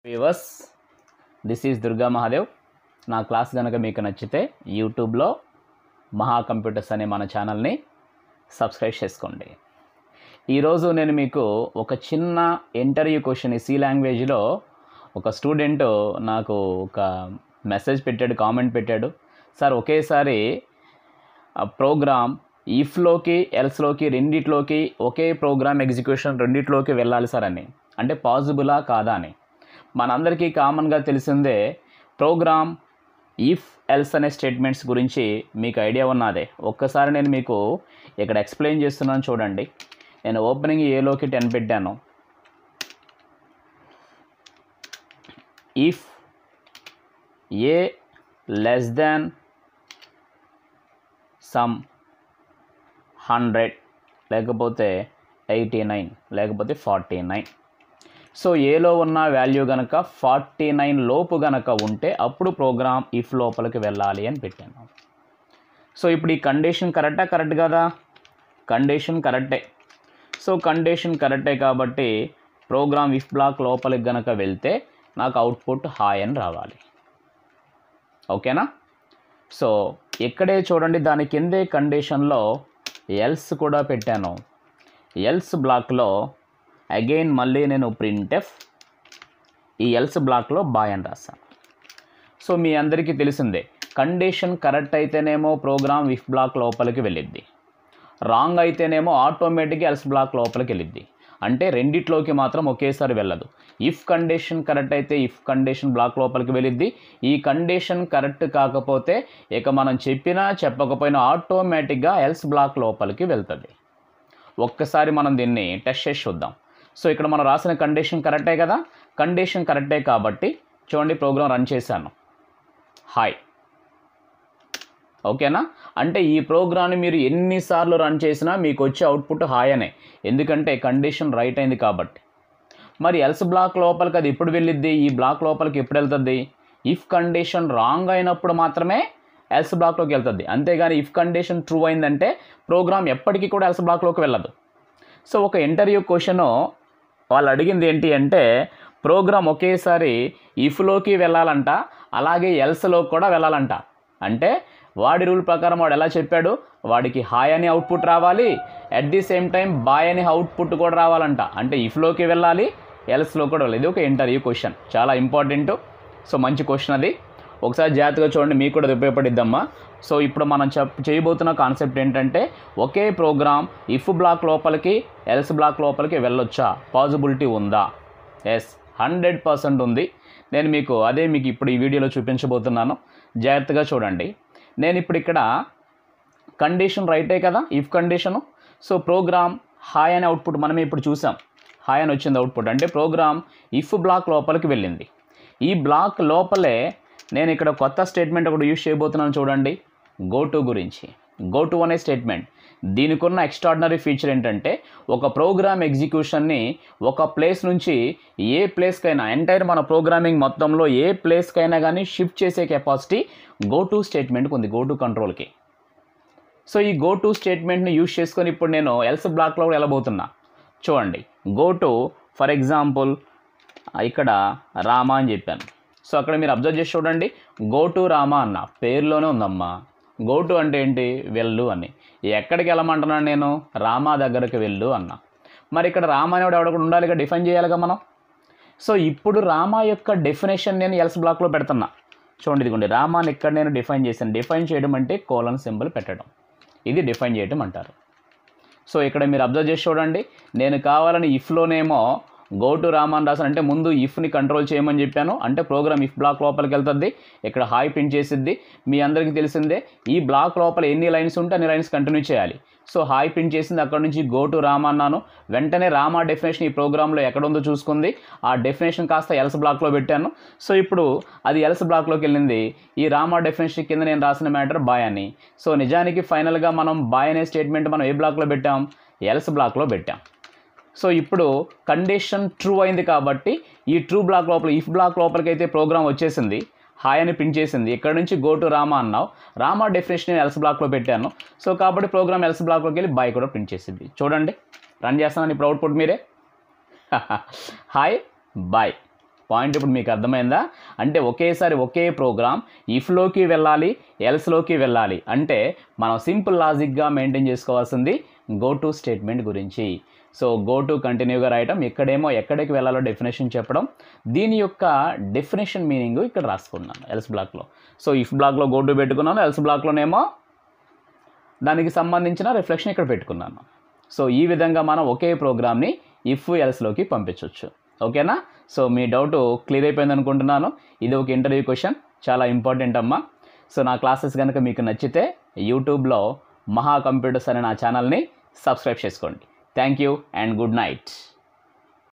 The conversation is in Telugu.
viewers this is Durga Mahadev నా క్లాస్ కనుక మీకు నచ్చితే యూట్యూబ్లో మహా కంప్యూటర్స్ అనే మన ఛానల్ని సబ్స్క్రైబ్ చేసుకోండి ఈరోజు నేను మీకు ఒక చిన్న ఇంటర్వ్యూ క్వశ్చన్ ఈ సి లాంగ్వేజ్లో ఒక స్టూడెంట్ నాకు ఒక మెసేజ్ పెట్టాడు కామెంట్ పెట్టాడు సార్ ఒకేసారి ప్రోగ్రామ్ ఇఫ్లోకి ఎల్స్లోకి రెండిట్లోకి ఒకే ప్రోగ్రామ్ ఎగ్జిక్యూషన్ రెండిట్లోకి వెళ్ళాలి సార్ అని అంటే పాసిబులా కాదా అని మనందరికీ కామన్గా తెలిసిందే ప్రోగ్రామ్ ఇఫ్ ఎల్స్ అనే స్టేట్మెంట్స్ గురించి మీకు ఐడియా ఉన్నదే ఒక్కసారి నేను మీకు ఇక్కడ ఎక్స్ప్లెయిన్ చేస్తున్నాను చూడండి నేను ఓపెనింగ్ ఏలోకి టెన్ పెట్టాను if A less than some hundred లేకపోతే ఎయిటీ నైన్ లేకపోతే ఫార్టీ నైన్ సో ఏలో ఉన్న వాల్యూ కనుక ఫార్టీ నైన్ లోపు గనక ఉంటే అప్పుడు ప్రోగ్రామ్ ఇఫ్ లోపలికి వెళ్ళాలి అని పెట్టాను సో ఇప్పుడు ఈ కండిషన్ కరెక్టా కరెక్ట్ కదా కండిషన్ కరెక్టే సో కండిషన్ కరెక్టే కాబట్టి ప్రోగ్రామ్ ఇఫ్ బ్లాక్ లోపలికి గనక వెళ్తే నాకు అవుట్పుట్ హాయ్ అని రావాలి ఓకేనా సో ఇక్కడే చూడండి దాని కిందే కండిషన్లో ఎల్స్ కూడా పెట్టాను ఎల్స్ బ్లాక్లో అగైన్ మళ్ళీ నేను ప్రింట్ఎఫ్ ఈ ఎల్స్ బ్లాక్లో బాయ్ అని రాస్తాను సో మీ అందరికీ తెలిసిందే కండిషన్ కరెక్ట్ అయితేనేమో ప్రోగ్రామ్ ఇఫ్ బ్లాక్ లోపలికి వెళ్ళిద్ది రాంగ్ అయితేనేమో ఆటోమేటిక్గా ఎల్స్ బ్లాక్ లోపలికి వెళ్ళిద్ది అంటే రెండిట్లోకి మాత్రం ఒకేసారి వెళ్ళదు ఇఫ్ కండిషన్ కరెక్ట్ అయితే ఇఫ్ కండిషన్ బ్లాక్ లోపలికి వెళ్ళిద్ది ఈ కండిషన్ కరెక్ట్ కాకపోతే ఇక మనం చెప్పినా చెప్పకపోయినా ఆటోమేటిక్గా ఎల్స్ బ్లాక్ లోపలికి వెళ్తుంది ఒక్కసారి మనం దీన్ని టెస్ట్ చేసి చూద్దాం సో ఇక్కడ మనం రాసిన కండిషన్ కరెక్టే కదా కండిషన్ కరెక్టే కాబట్టి చూడండి ప్రోగ్రామ్ రన్ చేశాను హాయ్ ఓకేనా అంటే ఈ ప్రోగ్రామ్ని మీరు ఎన్నిసార్లు రన్ చేసినా మీకు వచ్చే అవుట్పుట్ హాయ్ అనే ఎందుకంటే కండిషన్ రైట్ అయింది కాబట్టి మరి ఎల్స్ బ్లాక్ లోపలికి అది ఎప్పుడు వెళ్ళిద్ది ఈ బ్లాక్ లోపలికి ఎప్పుడు వెళ్తుంది ఇఫ్ కండిషన్ రాంగ్ అయినప్పుడు మాత్రమే ఎల్స్ బ్లాక్లోకి వెళ్తుంది అంతేగాని ఇఫ్ కండిషన్ ట్రూ అయిందంటే ప్రోగ్రామ్ ఎప్పటికీ కూడా ఎల్స్ బ్లాక్లోకి వెళ్ళదు సో ఒక ఇంటర్వ్యూ క్వశ్చన్ వాళ్ళు అడిగింది ఏంటి అంటే ప్రోగ్రామ్ ఒకేసారి ఇఫ్లోకి వెళ్ళాలంట అలాగే ఎల్స్లో కూడా వెళ్ళాలంట అంటే వాడి రూల్ ప్రకారం వాడు ఎలా చెప్పాడు వాడికి హాయ్ అని అవుట్పుట్ రావాలి at the same time bye అని అవుట్పుట్ కూడా రావాలంట అంటే ఇఫ్లోకి వెళ్ళాలి ఎల్స్లో కూడా వెళ్ళాలి ఇది ఒక ఇంటర్వ్యూ క్వశ్చన్ చాలా ఇంపార్టెంట్ సో మంచి క్వశ్చన్ అది ఒకసారి జాగ్రత్తగా చూడండి మీకు కూడా అది ఉపయోగపడిద్దమ్మా సో ఇప్పుడు మనం చెప్ చేయబోతున్న కాన్సెప్ట్ ఏంటంటే ఒకే ప్రోగ్రామ్ ఇఫ్ బ్లాక్ లోపలికి ఎల్స్ బ్లాక్ లోపలికి వెళ్ళొచ్చా పాసిబిలిటీ ఉందా ఎస్ హండ్రెడ్ పర్సెంట్ ఉంది నేను మీకు అదే మీకు ఇప్పుడు ఈ వీడియోలో చూపించబోతున్నాను జాగ్రత్తగా చూడండి నేను ఇప్పుడు ఇక్కడ కండిషన్ రైటే కదా if condition so program hi అనే అవుట్పుట్ మనమే ఇప్పుడు చూసాం హాయ్ అని వచ్చింది అవుట్పుట్ అంటే ప్రోగ్రామ్ ఇఫ్ బ్లాక్ లోపలికి వెళ్ళింది ఈ బ్లాక్ లోపలే నేను ఇక్కడ కొత్త స్టేట్మెంట్ ఒకటి యూజ్ చేయబోతున్నాను చూడండి గో టు గురించి గో టు అనే స్టేట్మెంట్ దీనికి ఉన్న ఎక్స్ట్రాడినరీ ఫీచర్ ఏంటంటే ఒక ప్రోగ్రామ్ ఎగ్జిక్యూషన్ని ఒక ప్లేస్ నుంచి ఏ ప్లేస్కైనా ఎంటైర్ మన ప్రోగ్రామింగ్ మొత్తంలో ఏ ప్లేస్కైనా కానీ షిఫ్ట్ చేసే కెపాసిటీ గో టు స్టేట్మెంట్కి ఉంది గో టు కంట్రోల్కి సో ఈ గో టు స్టేట్మెంట్ని యూజ్ చేసుకొని ఇప్పుడు నేను ఎల్స్ బ్లాక్లో కూడా వెళ్ళబోతున్నా చూడండి గో టు ఫర్ ఎగ్జాంపుల్ ఇక్కడ రామా అని చెప్పాను సో అక్కడ మీరు అబ్జర్వ్ చేసి చూడండి గో టు రామా అన్న పేరులోనే ఉందమ్మా గో టు అంటే ఏంటి వెళ్ళు అని ఎక్కడికి వెళ్ళమంటున్నాను నేను రామా దగ్గరకు వెళ్ళు అన్న మరి ఇక్కడ రామా అనేవాడు ఎవడ కూడా ఉండాలిగా డిఫైన్ చేయాలిగా మనం సో ఇప్పుడు రామా యొక్క డెఫినేషన్ నేను ఎల్స్ బ్లాక్లో పెడుతున్నా చూడండి ఇదిగోండి రామాని ఇక్కడ నేను డిఫైన్ చేశాను డిఫైన్ చేయడం అంటే కోలన్ సింబల్ పెట్టడం ఇది డిఫైన్ చేయడం అంటారు సో ఇక్కడ మీరు అబ్జర్వ్ చేసి చూడండి నేను కావాలని ఇఫ్లోనేమో గో టు రామాన్ రాసాను అంటే ముందు ఇఫ్ని కంట్రోల్ చేయమని చెప్పాను అంటే ప్రోగ్రామ్ ఇఫ్ బ్లాక్ లోపలికి వెళ్తుంది ఇక్కడ హాయ్ ప్రింట్ చేసిద్ది మీ అందరికీ తెలిసిందే ఈ బ్లాక్ లోపల ఎన్ని లైన్స్ ఉంటే అన్ని లైన్స్ కంటిన్యూ చేయాలి సో హాయ్ ప్రింట్ చేసింది అక్కడ నుంచి గో టు రామా అన్నాను వెంటనే రామా డెఫినేషన్ ఈ ప్రోగ్రాంలో ఎక్కడ ఉందో చూసుకుంది ఆ డెఫినేషన్ కాస్త ఎల్స్ బ్లాక్లో పెట్టాను సో ఇప్పుడు అది ఎల్స్ బ్లాక్లోకి వెళ్ళింది ఈ రామా డెఫినేషన్ కింద నేను రాసిన మ్యాటర్ బాయ్ అని సో నిజానికి ఫైనల్గా మనం బాయ్ అనే స్టేట్మెంట్ మనం ఏ బ్లాక్లో పెట్టాం ఎల్స్ బ్లాక్లో పెట్టాం సో ఇప్పుడు కండిషన్ ట్రూ అయింది కాబట్టి ఈ ట్రూ బ్లాక్ లోపల ఇఫ్ బ్లాక్ లోపలికి అయితే ప్రోగ్రామ్ వచ్చేసింది హాయ్ అని ప్రింట్ చేసింది ఇక్కడ నుంచి గో టు రామా అన్నావు రామా డెఫినేషన్ ఎల్స్ బ్లాక్లో పెట్టాను సో కాబట్టి ప్రోగ్రామ్ ఎల్స్ బ్లాక్లోకి వెళ్ళి బాయ్ కూడా ప్రింట్ చేసింది చూడండి రన్ చేస్తున్నాను ఇప్పుడు అవుట్పుట్ మీరే హాయ్ బాయ్ పాయింట్ ఇప్పుడు మీకు అర్థమైందా అంటే ఒకేసారి ఒకే ప్రోగ్రామ్ ఇఫ్లోకి వెళ్ళాలి ఎల్స్లోకి వెళ్ళాలి అంటే మనం సింపుల్ లాజిక్గా మెయింటైన్ చేసుకోవాల్సింది గో టు స్టేట్మెంట్ గురించి సో గో టు కంటిన్యూగా రాయటం ఇక్కడేమో ఎక్కడికి వెళ్ళాలో డెఫినేషన్ చెప్పడం దీని యొక్క డెఫినేషన్ మీనింగ్ ఇక్కడ రాసుకున్నాను ఎల్స్ బ్లాక్లో సో ఇఫ్ బ్లాక్లో గో టు పెట్టుకున్నాను ఎల్స్ బ్లాక్లోనేమో దానికి సంబంధించిన రిఫ్లెక్షన్ ఇక్కడ పెట్టుకున్నాను సో ఈ విధంగా మనం ఒకే ప్రోగ్రామ్ని ఇఫ్ ఎల్స్లోకి పంపించవచ్చు ఓకేనా సో మీ డౌట్ క్లియర్ అయిపోయింది అనుకుంటున్నాను ఇది ఒక ఇంటర్వ్యూ క్వశ్చన్ చాలా ఇంపార్టెంట్ అమ్మా సో నా క్లాసెస్ కనుక మీకు నచ్చితే యూట్యూబ్లో మహా కంప్యూటర్స్ అనే నా ఛానల్ని సబ్స్క్రైబ్ చేసుకోండి thank you and good night